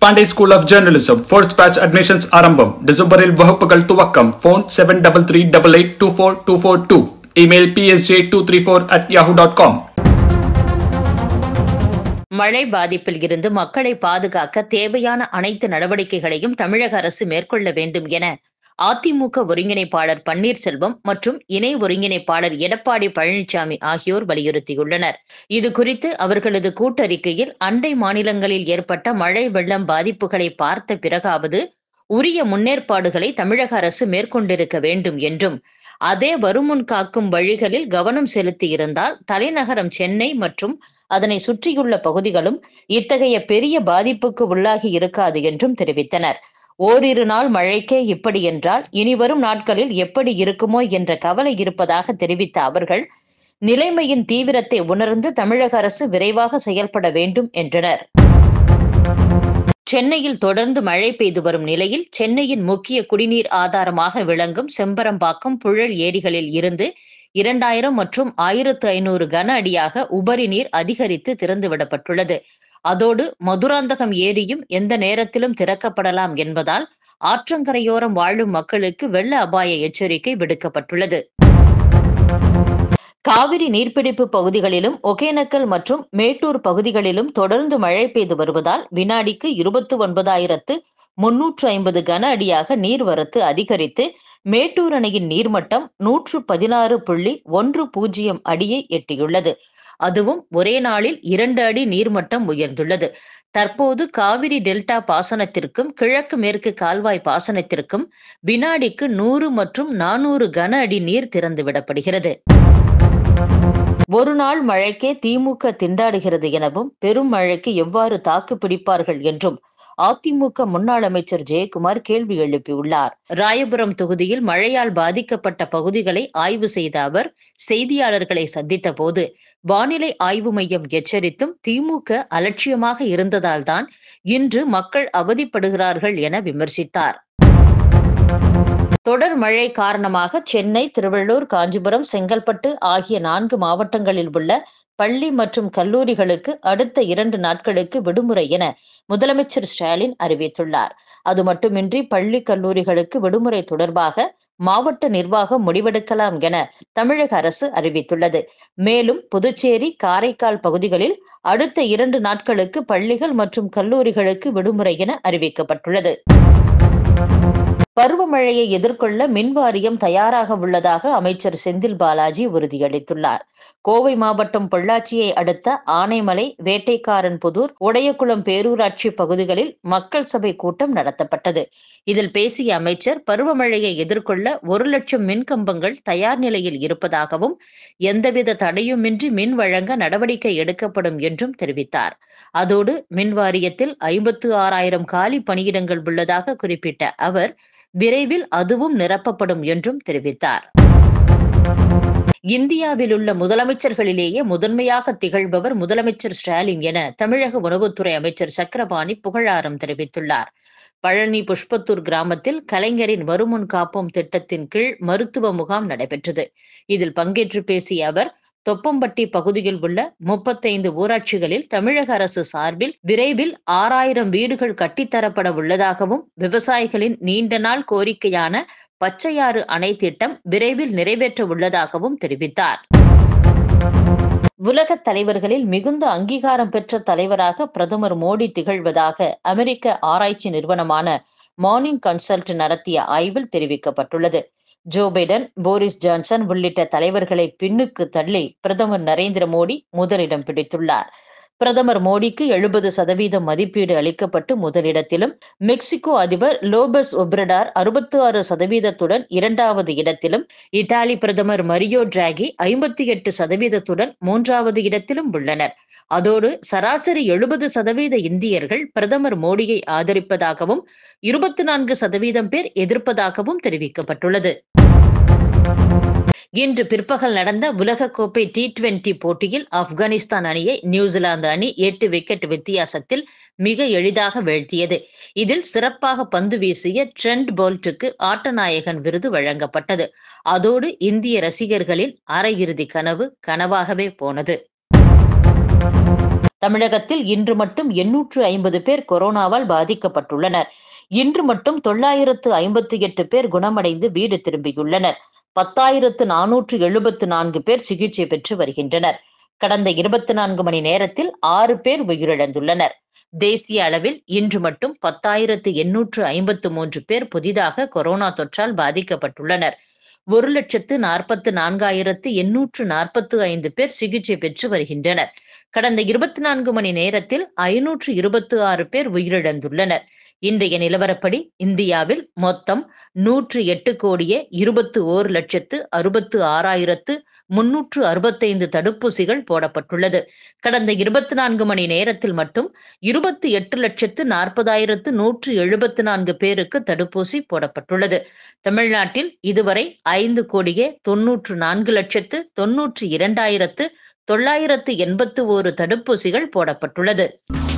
Pandey school of journalism first batch admissions ஆரம்பம் டிசம்பரில் வகுப்புகள் துவக்கம் phone seven double three double eight two four two four two email PSJ two three four at Yahoo dot com மழை பாதிப்பில் இருந்து மக்களை பாதுகாக்க தேவையான அனைத்து நடவடிக்கைகளையும் தமிழக அரசு மேற்கொள்ள வேண்டும் என அதிமுக ஒருங்கிணைப்பாளர் பன்னீர்செல்வம் மற்றும் இணை ஒருங்கிணைப்பாளர் எடப்பாடி பழனிசாமி ஆகியோர் வலியுறுத்தியுள்ளனர் இது குறித்து அவர்களது கூட்டறிக்கையில் அண்டை மாநிலங்களில் ஏற்பட்ட மழை வெள்ளம் பாதிப்புகளை பார்த்த பிறகாவது உரிய முன்னேற்பாடுகளை தமிழக அரசு மேற்கொண்டிருக்க வேண்டும் என்றும் அதே வருமுன் காக்கும் வழிகளில் கவனம் செலுத்தியிருந்தால் தலைநகரம் சென்னை மற்றும் அதனை சுற்றியுள்ள பகுதிகளும் இத்தகைய பெரிய பாதிப்புக்கு உள்ளாகி இருக்காது என்றும் தெரிவித்தனர் ஓரிரு நாள் மழைக்கே இப்படி என்றால் இனிவரும் நாட்களில் எப்படி இருக்குமோ என்ற கவலை இருப்பதாக தெரிவித்த அவர்கள் நிலைமையின் தீவிரத்தை உணர்ந்து தமிழக அரசு விரைவாக செயல்பட வேண்டும் என்றனர் சென்னையில் தொடர்ந்து மழை பெய்து வரும் நிலையில் சென்னையின் முக்கிய குடிநீர் ஆதாரமாக விளங்கும் செம்பரம்பாக்கம் புழல் ஏரிகளில் இருந்து இரண்டாயிரம் மற்றும் ஆயிரத்து ஐநூறு கன அடியாக உபரி நீர் அதிகரித்து திறந்துவிடப்பட்டுள்ளது அதோடு மதுராந்தகம் ஏரியும் எந்த நேரத்திலும் திறக்கப்படலாம் என்பதால் ஆற்றங்கரையோரம் வாழும் மக்களுக்கு வெள்ள அபாய எச்சரிக்கை விடுக்கப்பட்டுள்ளது காவிரி நீர்பிடிப்பு பகுதிகளிலும் ஒகேனக்கல் மற்றும் மேட்டூர் பகுதிகளிலும் தொடர்ந்து மழை பெய்து வருவதால் வினாடிக்கு இருபத்தி ஒன்பதாயிரத்து முன்னூற்று ஐம்பது கன அடியாக நீர்வரத்து அதிகரித்து மேட்டூர் அணையின் நீர்மட்டம் நூற்று பதினாறு புள்ளி ஒன்று பூஜ்ஜியம் அடியை எட்டியுள்ளது அதுவும் ஒரே நாளில் இரண்டு அடி நீர்மட்டம் உயர்ந்துள்ளது தற்போது காவிரி டெல்டா பாசனத்திற்கும் கிழக்கு மேற்கு கால்வாய் பாசனத்திற்கும் வினாடிக்கு நூறு மற்றும் நானூறு கன அடி நீர் திறந்து விடப்படுகிறது ஒரு நாள் மழைக்கே திமுக திண்டாடுகிறது எனவும் பெரும் மழைக்கு எவ்வாறு தாக்கு பிடிப்பார்கள் என்றும் அதிமுக முன்னாள் அமைச்சர் ஜெயக்குமார் கேள்வி எழுப்பியுள்ளார் ராயபுரம் தொகுதியில் மழையால் பாதிக்கப்பட்ட பகுதிகளை ஆய்வு செய்த அவர் செய்தியாளர்களை சந்தித்த போது வானிலை ஆய்வு மையம் எச்சரித்தும் திமுக அலட்சியமாக இருந்ததால்தான் இன்று மக்கள் அவதிப்படுகிறார்கள் என விமர்சித்தார் தொடர் மழை காரணமாக சென்னை திருவள்ளூர் காஞ்சிபுரம் செங்கல்பட்டு ஆகிய நான்கு மாவட்டங்களில் உள்ள பள்ளி மற்றும் கல்லூரிகளுக்கு அடுத்த இரண்டு நாட்களுக்கு விடுமுறை என முதலமைச்சர் ஸ்டாலின் அறிவித்துள்ளார் அது மட்டுமின்றி பள்ளி கல்லூரிகளுக்கு விடுமுறை தொடர்பாக மாவட்ட நிர்வாகம் முடிவெடுக்கலாம் என தமிழக அரசு அறிவித்துள்ளது மேலும் புதுச்சேரி காரைக்கால் பகுதிகளில் அடுத்த இரண்டு நாட்களுக்கு பள்ளிகள் மற்றும் கல்லூரிகளுக்கு விடுமுறை என அறிவிக்கப்பட்டுள்ளது பருவமழையை எதிர்கொள்ள மின் வாரியம் தயாராக உள்ளதாக அமைச்சர் செந்தில் பாலாஜி உறுதியளித்துள்ளார் கோவை மாவட்டம் பொள்ளாச்சியை அடுத்த ஆனைமலை வேட்டைக்காரன் புதூர் உடையகுளம் பேரூராட்சி பகுதிகளில் மக்கள் சபை கூட்டம் நடத்தப்பட்டது இதில் பேசிய அமைச்சர் பருவமழையை எதிர்கொள்ள ஒரு லட்சம் மின் கம்பங்கள் தயார் நிலையில் இருப்பதாகவும் எந்தவித தடையுமின்றி மின் வழங்க நடவடிக்கை எடுக்கப்படும் என்றும் தெரிவித்தார் அதோடு மின் வாரியத்தில் ஐம்பத்து ஆறாயிரம் காலி பணியிடங்கள் உள்ளதாக குறிப்பிட்ட அவர் விரைவில் அதுவும் நிரப்பப்படும் என்றும் தெரிவித்தார் இந்தியாவில் உள்ள முதலமைச்சர்களிலேயே முதன்மையாக திகழ்பவர் முதலமைச்சர் ஸ்டாலின் என தமிழக உணவுத்துறை அமைச்சர் சக்கரபாணி புகழாரம் தெரிவித்துள்ளார் பழனி புஷ்பத்தூர் கிராமத்தில் கலைஞரின் வருமுன் காப்போம் திட்டத்தின் கீழ் மருத்துவ முகாம் நடைபெற்றது இதில் பங்கேற்று பேசிய அவர் தொப்பம்பட்டி பகுதியில் உள்ள முப்பத்தைந்து ஊராட்சிகளில் தமிழக அரசு சார்பில் விரைவில் ஆறாயிரம் வீடுகள் கட்டித்தரப்பட உள்ளதாகவும் விவசாயிகளின் நீண்ட நாள் கோரிக்கையான பச்சையாறு அணை திட்டம் விரைவில் நிறைவேற்ற உள்ளதாகவும் தெரிவித்தார் உலக தலைவர்களில் மிகுந்த அங்கீகாரம் பெற்ற தலைவராக பிரதமர் மோடி திகழ்வதாக அமெரிக்க ஆராய்ச்சி நிறுவனமான மார்னிங் கன்சல்ட் நடத்திய ஆய்வில் தெரிவிக்கப்பட்டுள்ளது ஜோ பைடன் போரிஸ் ஜான்சன் உள்ளிட்ட தலைவர்களை பின்னுக்கு தள்ளி பிரதமர் நரேந்திர மோடி முதலிடம் பிடித்துள்ளார் பிரதமர் மோடிக்கு எழுபது சதவீதம் மதிப்பீடு அளிக்கப்பட்டு முதலிடத்திலும் மெக்சிகோ அதிபர் லோபஸ் ஒப்ரடார் அறுபத்தி ஆறு சதவீதத்துடன் இரண்டாவது இடத்திலும் இத்தாலி பிரதமர் மரியோ டிராகி ஐம்பத்தி எட்டு சதவீதத்துடன் மூன்றாவது இடத்திலும் உள்ளனர் அதோடு சராசரி எழுபது சதவீத இந்தியர்கள் பிரதமர் மோடியை ஆதரிப்பதாகவும் இருபத்தி நான்கு சதவீதம் பேர் எதிர்ப்பதாகவும் தெரிவிக்கப்பட்டுள்ளது இன்று பிற்பகல் நடந்த உலகக்கோப்பை டி டுவெண்டி போட்டியில் ஆப்கானிஸ்தான் அணியை நியூசிலாந்து அணி எட்டு விக்கெட் வித்தியாசத்தில் மிக எளிதாக வீழ்த்தியது இதில் சிறப்பாக பந்து வீசிய ட்ரெண்ட் போல்ட்டுக்கு ஆட்டநாயகன் விருது வழங்கப்பட்டது அதோடு இந்திய ரசிகர்களின் அரையிறுதி கனவு கனவாகவே போனது தமிழகத்தில் இன்று மட்டும் எண்ணூற்று ஐம்பது பேர் கொரோனாவால் பாதிக்கப்பட்டுள்ளனர் இன்று மட்டும் தொள்ளாயிரத்து ஐம்பத்தி எட்டு பேர் குணமடைந்து வீடு திரும்பியுள்ளனர் பத்தாயிரத்து நானூற்று எழுபத்து நான்கு பேர் சிகிச்சை பெற்று வருகின்றனர் கடந்த இருபத்தி நான்கு மணி நேரத்தில் ஆறு பேர் உயிரிழந்துள்ளனர் தேசிய அளவில் இன்று மட்டும் பத்தாயிரத்து எண்ணூற்று ஐம்பத்து மூன்று பேர் புதிதாக கொரோனா தொற்றால் பாதிக்கப்பட்டுள்ளனர் ஒரு லட்சத்து நாற்பத்து நான்காயிரத்து எண்ணூற்று நாற்பத்து ஐந்து பேர் சிகிச்சை பெற்று வருகின்றனர் கடந்த இருபத்தி நான்கு மணி நேரத்தில் ஐநூற்று இருபத்து ஆறு பேர் உயிரிழந்துள்ளனர் இன்றைய நிலவரப்படி இந்தியாவில் மொத்தம் நூற்று எட்டு கோடியே இருபத்து ஓரு லட்சத்து அறுபத்து ஆறாயிரத்து முன்னூற்று அறுபத்தைந்து தடுப்பூசிகள் போடப்பட்டுள்ளது கடந்த இருபத்தி நான்கு மணி நேரத்தில் மட்டும் இருபத்தி எட்டு லட்சத்து நாற்பதாயிரத்து நூற்று எழுபத்து நான்கு பேருக்கு தடுப்பூசி போடப்பட்டுள்ளது தமிழ்நாட்டில் இதுவரை ஐந்து கோடியே தொன்னூற்று நான்கு லட்சத்து தொன்னூற்று இரண்டாயிரத்து தொள்ளாயிரத்து எண்பத்து ஓரு தடுப்பூசிகள் போடப்பட்டுள்ளது